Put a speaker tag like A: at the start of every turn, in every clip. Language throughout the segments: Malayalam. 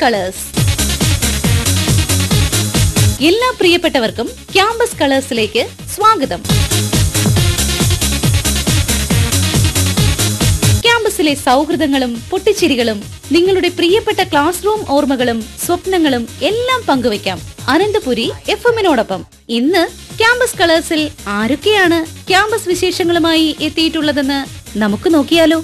A: കളേഴ്സ് എല്ലാ പ്രിയപ്പെട്ടവർക്കും ക്യാമ്പസ് കളേഴ്സിലേക്ക് സ്വാഗതം ക്യാമ്പസിലെ സൗഹൃദങ്ങളും പൊട്ടിച്ചിരികളും നിങ്ങളുടെ പ്രിയപ്പെട്ട ക്ലാസ് റൂം ഓർമ്മകളും സ്വപ്നങ്ങളും എല്ലാം പങ്കുവയ്ക്കാം അനന്തപുരി എഫ് എമ്മിനോടൊപ്പം ഇന്ന് ക്യാമ്പസ് കളേഴ്സിൽ ആരൊക്കെയാണ് ക്യാമ്പസ് വിശേഷങ്ങളുമായി എത്തിയിട്ടുള്ളതെന്ന് നമുക്ക് നോക്കിയാലോ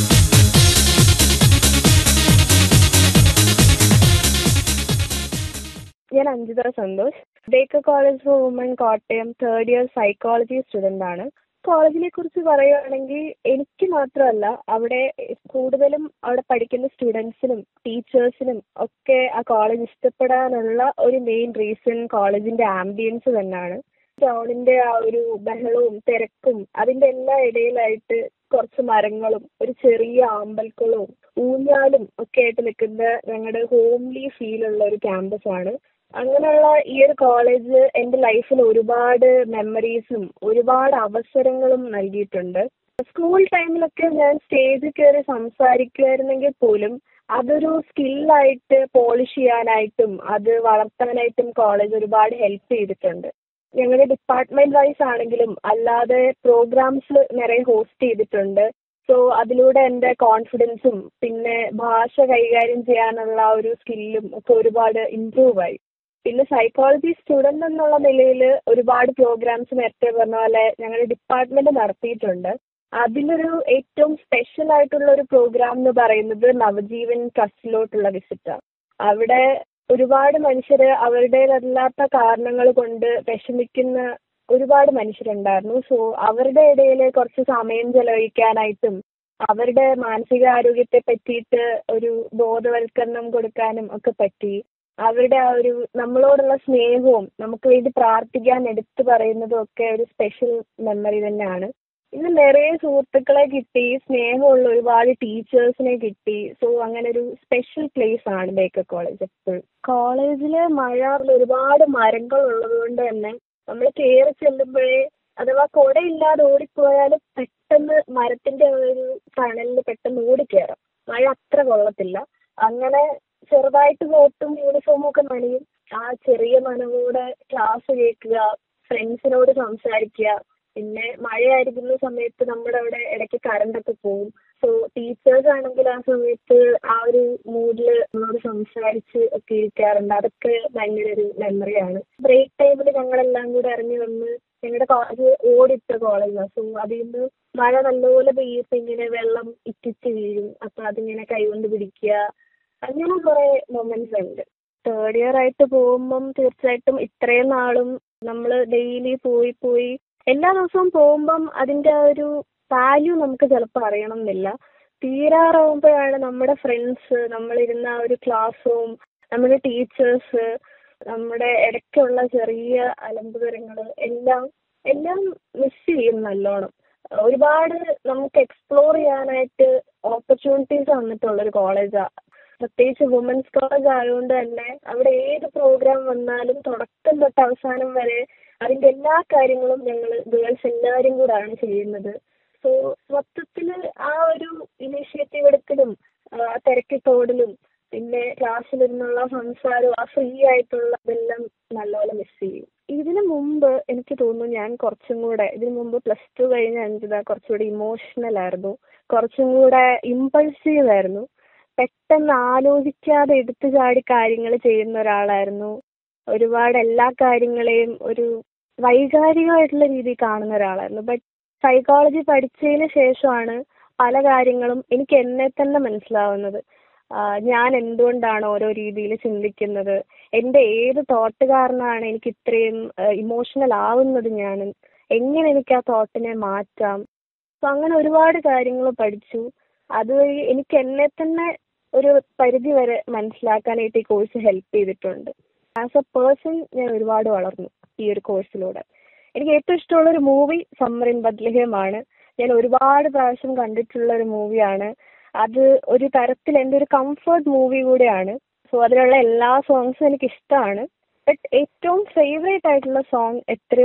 B: ഞാൻ Anjitha Santhosh Baker college for women Kottayam third year psychology student ആണ് കോളേജിനെ കുറിച്ച് പറയുകയാണെങ്കിൽ എനിക്ക് മാത്രമല്ല അവിടെ കൂടുതലും അവിടെ പഠിക്കുന്ന സ്റ്റുഡൻസിനും ടീച്ചേഴ്സിനും ഒക്കെ ആ കോളേജ് ഇഷ്ടപ്പെടാനുള്ള ഒരു മെയിൻ റീസൺ കോളേജിന്റെ ആംബിയൻസ് തന്നെയാണ് ടൗണിന്റെ ആ ഒരു ബഹളവും തിരക്കും അതിന്റെ എല്ലാ ഇടയിലായിട്ട് കുറച്ച് മരങ്ങളും ഒരു ചെറിയ ആമ്പൽക്കുളവും ഊഞ്ഞാലും ഒക്കെ ആയിട്ട് നിൽക്കുന്ന ഞങ്ങളുടെ ഹോംലി ഫീൽ ഉള്ള ഒരു ക്യാമ്പസ് ആണ് അങ്ങനെയുള്ള ഈ ഒരു കോളേജ് എൻ്റെ ലൈഫിൽ ഒരുപാട് മെമ്മറീസും ഒരുപാട് അവസരങ്ങളും നൽകിയിട്ടുണ്ട് സ്കൂൾ ടൈമിലൊക്കെ ഞാൻ സ്റ്റേജിൽ കയറി സംസാരിക്കുമായിരുന്നെങ്കിൽ പോലും അതൊരു സ്കില്ലായിട്ട് പോളിഷ് ചെയ്യാനായിട്ടും അത് വളർത്താനായിട്ടും കോളേജ് ഒരുപാട് ഹെൽപ്പ് ചെയ്തിട്ടുണ്ട് ഞങ്ങളുടെ ഡിപ്പാർട്ട്മെന്റ് വൈസ് ആണെങ്കിലും അല്ലാതെ പ്രോഗ്രാംസ് നിറയെ ഹോസ്റ്റ് ചെയ്തിട്ടുണ്ട് സോ അതിലൂടെ എൻ്റെ കോൺഫിഡൻസും പിന്നെ ഭാഷ കൈകാര്യം ചെയ്യാനുള്ള ആ ഒരു സ്കില്ലും ഒക്കെ ഒരുപാട് ഇമ്പ്രൂവ് ആയി പിന്നെ സൈക്കോളജി സ്റ്റുഡന്റ് എന്നുള്ള നിലയിൽ ഒരുപാട് പ്രോഗ്രാംസ് നേരത്തെ പറഞ്ഞ പോലെ ഞങ്ങളുടെ ഡിപ്പാർട്ട്മെന്റ് നടത്തിയിട്ടുണ്ട് അതിലൊരു ഏറ്റവും സ്പെഷ്യൽ ആയിട്ടുള്ള ഒരു പ്രോഗ്രാം എന്ന് പറയുന്നത് നവജീവൻ ട്രസ്റ്റിലോട്ടുള്ള വിസിറ്റാണ് അവിടെ ഒരുപാട് മനുഷ്യർ അവരുടേതല്ലാത്ത കാരണങ്ങൾ കൊണ്ട് വിഷമിക്കുന്ന ഒരുപാട് മനുഷ്യരുണ്ടായിരുന്നു സോ അവരുടെ ഇടയിൽ കുറച്ച് സമയം ചെലവഴിക്കാനായിട്ടും അവരുടെ മാനസികാരോഗ്യത്തെ പറ്റിയിട്ട് ഒരു ബോധവൽക്കരണം കൊടുക്കാനും ഒക്കെ പറ്റി അവരുടെ ആ ഒരു നമ്മളോടുള്ള സ്നേഹവും നമുക്ക് വേണ്ടി പ്രാർത്ഥിക്കാൻ എടുത്തു പറയുന്നതും ഒക്കെ ഒരു സ്പെഷ്യൽ മെമ്മറി തന്നെയാണ് ഇന്ന് നിറയെ സുഹൃത്തുക്കളെ കിട്ടി സ്നേഹമുള്ള ഒരുപാട് ടീച്ചേഴ്സിനെ കിട്ടി സോ അങ്ങനെ ഒരു സ്പെഷ്യൽ പ്ലേസ് ആണ് ബേക്കർ കോളേജ് എപ്പോഴും കോളേജില് മഴ ഒരുപാട് മരങ്ങൾ ഉള്ളത് കൊണ്ട് തന്നെ നമ്മൾ കയറി ചെല്ലുമ്പോഴേ അഥവാ കുടയില്ലാതെ ഓടിപ്പോയാൽ പെട്ടെന്ന് മരത്തിന്റെ ഒരു തണലിൽ പെട്ടെന്ന് ഓടിക്കയറാം മഴ അത്ര കൊള്ളത്തില്ല അങ്ങനെ ചെറുതായിട്ട് കോട്ടും യൂണിഫോമും ഒക്കെ നനയും ആ ചെറിയ നനവോടെ ക്ലാസ് കേൾക്കുക ഫ്രണ്ട്സിനോട് സംസാരിക്കുക പിന്നെ മഴയായിരിക്കുന്ന സമയത്ത് നമ്മുടെ അവിടെ ഇടയ്ക്ക് കറണ്ട് ഒക്കെ പോകും സോ ടീച്ചേഴ്സ് ആണെങ്കിൽ ആ സമയത്ത് ആ ഒരു മൂഡിൽ നമ്മളോട് സംസാരിച്ച് ഒക്കെ ഇരിക്കാറുണ്ട് അതൊക്കെ ഭയങ്കര ഒരു മെമ്മറിയാണ് ബ്രേക്ക് ടൈമിൽ ഞങ്ങളെല്ലാം കൂടെ ഇറങ്ങി വന്ന് ഞങ്ങളുടെ കോളേജ് ഓടിട്ട കോളേജാണ് സോ അതിൽ നിന്ന് മഴ നല്ലപോലെ പെയ്യപ്പോൾ ഇങ്ങനെ വെള്ളം ഇറ്റിച്ച് വീഴും അപ്പൊ അതിങ്ങനെ കൈകൊണ്ട് പിടിക്കുക അങ്ങനെ കുറെ മൊമെന്റ്സ് ഉണ്ട് തേർഡ് ഇയർ ആയിട്ട് പോകുമ്പം തീർച്ചയായിട്ടും ഇത്രയും നാളും നമ്മൾ ഡെയിലി പോയി പോയി എല്ലാ ദിവസവും പോകുമ്പം അതിന്റെ ആ ഒരു വാല്യൂ നമുക്ക് ചിലപ്പോൾ അറിയണം എന്നില്ല തീരാറാവുമ്പോഴാണ് നമ്മുടെ ഫ്രണ്ട്സ് നമ്മളിരുന്ന ആ ഒരു ക്ലാസ് റൂം നമ്മുടെ ടീച്ചേഴ്സ് നമ്മുടെ ഇടയ്ക്കുള്ള ചെറിയ അലമ്പുതരങ്ങൾ എല്ലാം എല്ലാം മിസ് ചെയ്യും നല്ലോണം ഒരുപാട് നമുക്ക് എക്സ്പ്ലോർ ചെയ്യാനായിട്ട് ഓപ്പർച്യൂണിറ്റീസ് വന്നിട്ടുള്ളൊരു കോളേജാണ് പ്രത്യേകിച്ച് വുമൻസ് കോളേജ് ആയതുകൊണ്ട് തന്നെ അവിടെ ഏത് പ്രോഗ്രാം വന്നാലും തുടക്കം തൊട്ട് അവസാനം വരെ അതിന്റെ എല്ലാ കാര്യങ്ങളും ഞങ്ങൾ ഗേൾസ് എല്ലാവരും കൂടാണ് ചെയ്യുന്നത് സോ മൊത്തത്തിൽ ആ ഒരു ഇനീഷ്യേറ്റീവ് എടുക്കലും തിരക്കിട്ടോടലും പിന്നെ ക്ലാസ്സിലിരുന്നുള്ള സംസാരവും ആ ഫ്രീ ആയിട്ടുള്ള ഇതെല്ലാം നല്ലപോലെ മിസ് ചെയ്യും ഇതിനു മുമ്പ് എനിക്ക് തോന്നുന്നു ഞാൻ കുറച്ചും കൂടെ ഇതിനു മുമ്പ് പ്ലസ് ടു കഴിഞ്ഞ അഞ്ചിത കുറച്ചുകൂടി ഇമോഷണൽ ആയിരുന്നു കുറച്ചും കൂടെ ഇമ്പൾസീവ് ആയിരുന്നു പെട്ടെന്ന് ആലോചിക്കാതെ എടുത്തു ചാടി കാര്യങ്ങൾ ചെയ്യുന്ന ഒരാളായിരുന്നു ഒരുപാട് എല്ലാ കാര്യങ്ങളെയും ഒരു വൈകാരികമായിട്ടുള്ള രീതിയിൽ കാണുന്ന ഒരാളായിരുന്നു ബട്ട് സൈക്കോളജി പഠിച്ചതിന് ശേഷമാണ് പല കാര്യങ്ങളും എനിക്ക് എന്നെ തന്നെ മനസ്സിലാവുന്നത് ഞാൻ എന്തുകൊണ്ടാണ് ഓരോ രീതിയിൽ ചിന്തിക്കുന്നത് എൻ്റെ ഏത് തോട്ട് കാരണമാണ് എനിക്ക് ഇത്രയും ഇമോഷണൽ ആവുന്നത് ഞാൻ എങ്ങനെ എനിക്ക് ആ തോട്ടിനെ മാറ്റാം സോ അങ്ങനെ ഒരുപാട് കാര്യങ്ങൾ പഠിച്ചു അതുവഴി എനിക്ക് എന്നെ തന്നെ ഒരു പരിധി വരെ മനസ്സിലാക്കാനായിട്ട് ഈ കോഴ്സ് ഹെൽപ്പ് ചെയ്തിട്ടുണ്ട് ആസ് എ പേഴ്സൺ ഞാൻ ഒരുപാട് വളർന്നു ഈ ഒരു കോഴ്സിലൂടെ എനിക്ക് ഏറ്റവും ഇഷ്ടമുള്ള ഒരു മൂവി സമ്മർ ഇൻ ബദ്ലഹേമാണ് ഞാൻ ഒരുപാട് പ്രാവശ്യം കണ്ടിട്ടുള്ള ഒരു മൂവിയാണ് അത് ഒരു തരത്തിൽ എൻ്റെ ഒരു കംഫർട്ട് മൂവി കൂടെയാണ് സോ അതിലുള്ള എല്ലാ സോങ്സും എനിക്ക് ഇഷ്ടമാണ് ബട്ട് ഏറ്റവും ഫേവറേറ്റ് ആയിട്ടുള്ള സോങ് എത്രയോ